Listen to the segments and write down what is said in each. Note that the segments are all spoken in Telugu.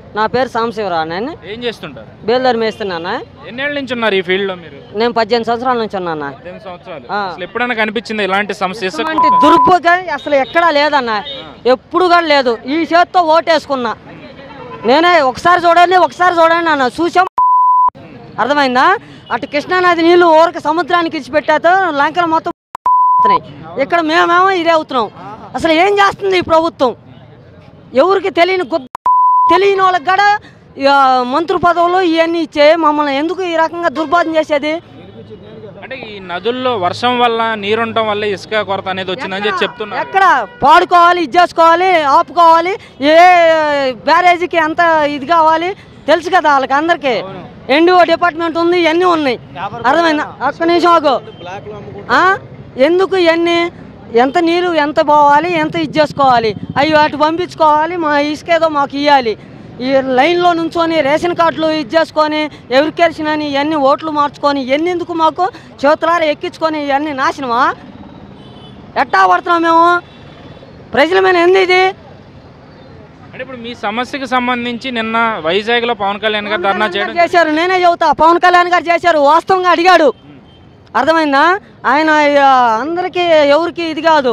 నా పేరు సాంబశివరావు నేను ఏం చేస్తుంటారు బేల్దారి మేస్తున్నానా ఎన్నేళ్ళ నుంచి ఉన్నారు ఈ ఫీల్డ్ లో మీరు నేను పద్దెనిమిది సంవత్సరాల నుంచి ఉన్నానా పద్దెనిమిది సంవత్సరాలు ఆ. అసలు ఎప్పుడైనా కనిపించింది ఇలాంటి సమస్య ఇసుక ఇలాంటి దుర్భోగం అసలు ఎక్కడా లేదన్న ఎప్పుడు కూడా లేదు ఈ చేతితో ఓటేసుకున్నా నేనే ఒకసారి చూడండి ఒకసారి చూడండి అన్న చూసాం అర్థమైందా అటు కృష్ణానది నీళ్లు ఊరక సముద్రానికి ఇచ్చిపెట్టాతో లంకలు మొత్తం అవుతున్నాయి. ఇక్కడ మేమేమో ఇదే అవుతున్నాం అసలు ఏం చేస్తుంది ఈ ప్రభుత్వం ఎవరికి తెలియని గుద్ద తెలియని వాళ్ళకి కూడా ఇక మంత్రి పదవులు ఇవన్నీ ఇచ్చే మమ్మల్ని ఎందుకు ఈ రకంగా దుర్బోధన చేసేది అంటే ఈ నదుల్లో వర్షం వల్ల నీరు ఉండటం వల్ల ఇసుక కొరత అనేది వచ్చిందని చెప్పి చెప్తున్నారు ఎక్కడ పాడుకోవాలి ఇది చేసుకోవాలి ఆపుకోవాలి ఏ బ్యారేజీకి ఎంత ఇది కావాలి తెలుసు కదా వాళ్ళకి అందరికీ ఎన్డీఓ డిపార్ట్మెంట్ ఉంది ఇవన్నీ ఉన్నాయి అర్థమైందా ఒక్క నిమిషం ఆగు ఆ? ఎందుకు ఇవన్నీ ఎంత నీరు ఎంత పోవాలి ఎంత ఇది చేసుకోవాలి అవి అటు పంపించుకోవాలి మా ఇసుకేదో మాకు ఇవ్వాలి ఈ లైన్లో నుంచొని రేషన్ కార్డులు ఇది చేసుకొని ఎవరికి తెలిసినని ఇవన్నీ ఓట్లు మార్చుకొని ఇవన్నీ ఎందుకు మాకు చేతులారా ఎక్కించుకొని ఇవన్నీ నాశనమా ఎట్టా పడుతున్నాం మేము ప్రజల మీద ఎందు ఇది అంటే ఇప్పుడు మీ సమస్యకి సంబంధించి నిన్న వైజాగ్ లో పవన్ కళ్యాణ్ గారు ధర్నా చేయడం చేశారు నేనే చెబుతా పవన్ కళ్యాణ్ గారు చేశారు వాస్తవంగా అడిగాడు అర్థమైందా ఆయన ఆ, అందరికీ ఎవరికి ఇది కాదు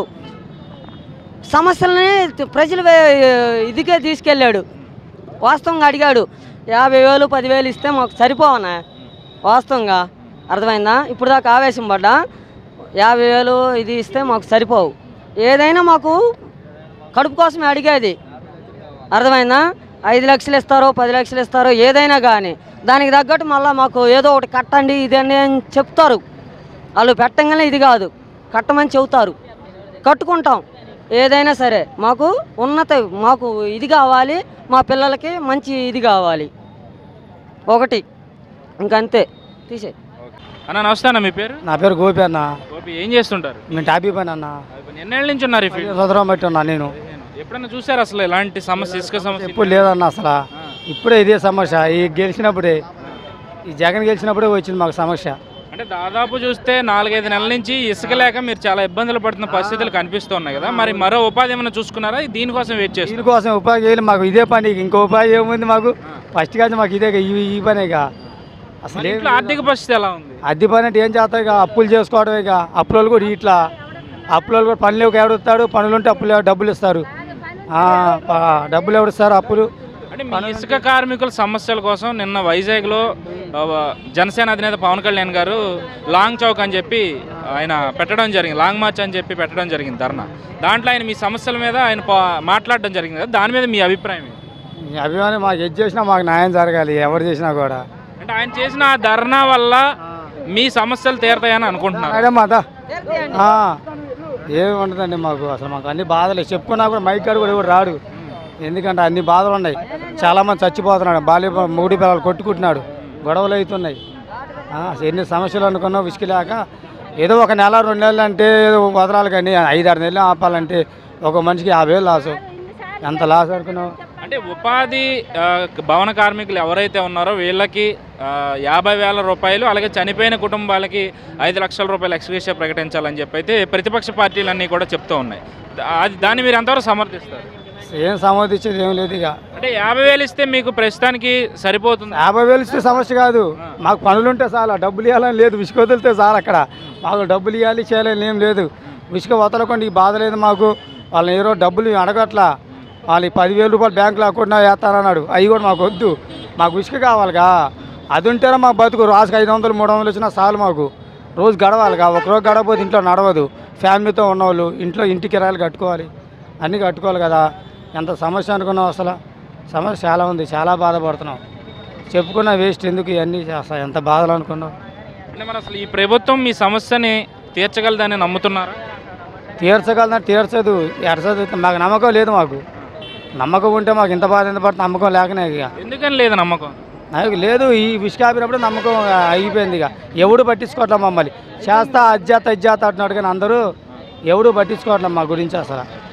సమస్యలని ప్రజల వే- ఇదికే తీసుకెళ్ళాడు వాస్తవంగా అడిగాడు యాభై వేలు పదివేలు ఇస్తే మాకు సరిపోవనా వాస్తవంగా అర్థమైందా ఇప్పుడు దాకా ఆవేశం పడ్డా యాభై వేలు ఇది ఇస్తే మాకు సరిపోవు ఏదైనా మాకు కడుపు కోసమే అడిగేది అర్థమైందా ఐదు లక్షలు ఇస్తారో పది లక్షలు ఇస్తారో ఏదైనా కానీ దానికి తగ్గట్టు మళ్ళీ మాకు ఏదో ఒకటి కట్టండి ఇదని అని చెప్తారు వాళ్ళు పెట్టంగానే ఇది కాదు కట్టమని చెబుతారు కట్టుకుంటాం ఏదైనా సరే మాకు ఉన్నత మాకు ఇది కావాలి మా పిల్లలకి మంచి ఇది కావాలి ఒకటి ఇంకంతే తీసే అన్న నమస్తే అన్న మీ పేరు నా పేరు గోపి అన్న గోపి ఏం చేస్తుంటారు నేను టాపీ పని అన్న ఎన్నేళ్ళ నుంచి ఉన్నారు ఈ ఫీల్డ్ సంవత్సరం బట్టి ఉన్నా నేను ఎప్పుడైనా చూసారు అసలు ఇలాంటి సమస్య ఇసుక సమస్య ఎప్పుడు లేదన్న అసలు ఇప్పుడే ఇదే సమస్య ఈ గెలిచినప్పుడే ఈ జగన్ గెలిచినప్పుడే వచ్చింది మాకు సమస్య అంటే దాదాపు చూస్తే నాలుగైదు నెలల నుంచి ఇసుక లేక మీరు చాలా ఇబ్బందులు పడుతున్న పరిస్థితులు కనిపిస్తున్నాయి కదా మరి మరో ఉపాధి ఏమైనా చూసుకున్నారా దీనికోసం వెయిట్ చేస్తున్నారు దీనికోసం ఉపాధి చేయాలి మాకు ఇదే పని ఇంకో ఉపాధి ఏముంది మాకు ఫస్ట్ కాదు మాకు ఇదే ఈ ఈ పనే ఇక అసలు మరి ఏం ఇంట్లో ఆర్థిక పరిస్థితి ఎలా ఉంది అద్దె పని అంటే ఏం చేస్తాయి ఇక అప్పులు చేసుకోవడం ఇక అప్పులు కూడా ఇట్లా అప్పులు కూడా పనులు ఎవడుస్తాడు పనులు ఉంటే అప్పులు డబ్బులు ఇస్తారు ఆ, ప- డబ్బులు ఎవడిస్తారు అప్పులు అంటే మీ ఇసుక కార్మికుల సమస్యల కోసం నిన్న వైజాగ్లో ఆ, జనసేన అధినేత పవన్ కళ్యాణ్ గారు లాంగ్ చౌక్ అని చెప్పి ఆయన పెట్టడం జరిగింది లాంగ్ మార్చ్ అని చెప్పి పెట్టడం జరిగింది ధర్నా దాంట్లో ఆయన మీ సమస్యల మీద ఆయన పా- మాట్లాడడం జరిగింది కదా దాని మీద మీ అభిప్రాయం ఏంటి? ఈ అభిమానం మాకు ఎది చేసినా మాకు న్యాయం జరగాలి ఎవరు చేసినా కూడా అంటే ఆయన చేసిన ఆ ధర్నా వల్ల మీ సమస్యలు తీరతాయని అనుకుంటున్నారు మేడం మాదా ఏమి ఉండదండి మాకు అసలు మాకు అన్ని బాధలు చెప్పుకున్నా కూడా మైక్ కాడు కూడా ఎవరు రాడు ఎందుకంటే అన్ని బాధలు ఉన్నాయి చాలామంది చచ్చిపోతున్నాడు బాల్య మూడి పిల్లలు కొట్టుకుంటున్నాడు గొడవలు అవుతున్నాయి ఆ, అసలు ఎన్ని సమస్యలు అనుకున్నా విసికిలేక ఏదో ఒక నెల రెండు నెలలు అంటే ఏదో వదలాలి కానీ ఐదారు నెలలు ఆపాలంటే ఒక మనిషికి యాభై వేలు లాసు ఎంత లాస్ అనుకున్నావు అంటే ఉపాధి ఆ, భవన కార్మికులు ఎవరైతే ఉన్నారో వీళ్ళకి ఆ, యాభై వేల రూపాయలు అలాగే చనిపోయిన కుటుంబాలకి ఐదు లక్షల రూపాయలు ఎక్స్గ్రేషియా ప్రకటించాలని చెప్పి అయితే ప్రతిపక్ష పార్టీలన్నీ కూడా చెప్తూ ఉన్నాయి దా- అది దాన్ని మీరు ఎంతవరకు సమర్థిస్తారు ఏం సమర్థించేది ఏం లేదు ఇక అంటే యాభై వేలు ఇస్తే మీకు ప్రస్తుతానికి సరిపోతుంది యాభై వేలు ఇస్తే సమస్య కాదు మాకు పనులు ఉంటే చాలా డబ్బులు ఇవ్వాలని లేదు విసుక వదిలితే చాలు అక్కడ మాకు డబ్బులు ఇవ్వాలి చేయాలని ఏం లేదు విసుక వదలకుండా ఈ బాధ లేదు మాకు వాళ్ళని ఏరో డబ్బులు అడగట్లా వాళ్ళకి పదివేల రూపాయలు బ్యాంకులో అకౌంట్ వేస్తానన్నాడు అవి కూడా మాకు వద్దు మాకు విసుక కావాలిగా అది ఉంటేనే మాకు బతుకు రోజుకి ఐదు వందలు మూడు వందలు వచ్చినా చాలు మాకు రోజు గడవాలిగా ఒక రోజు గడవపోతే ఇంట్లో నడవదు ఫ్యామిలీతో ఉన్నవాళ్ళు ఇంట్లో ఇంటి కిరాయిలు కట్టుకోవాలి అన్నీ కట్టుకోవాలి కదా ఎంత సమస్య అనుకున్నావు అసలు సమస్య చాలా ఉంది చాలా బాధపడుతున్నాం చెప్పుకున్న వేస్ట్ ఎందుకు ఇవన్నీ అసలు ఎంత బాధలు అనుకున్నావు అంటే మరి అసలు ఈ ప్రభుత్వం మీ సమస్యని తీర్చగలదని నమ్ముతున్నారా తీర్చగలదా తీర్చదు ఎరచదు మాకు నమ్మకం లేదు మాకు నమ్మకం ఉంటే మాకు ఇంత బాధ ఎంత పడుతుంది నమ్మకం లేకనే ఇక ఎందుకని లేదు నమ్మకం నాకు లేదు ఈ విసుకాపినప్పుడు నమ్మకం అయిపోయింది ఇక ఎవడు పట్టించుకోవట్లే మమ్మల్ని చేస్తా అజ్జాత అజ్జాత అంటున్నాడు కానీ అందరూ ఎవడు పట్టించుకోవట్లే మా గురించి అసలు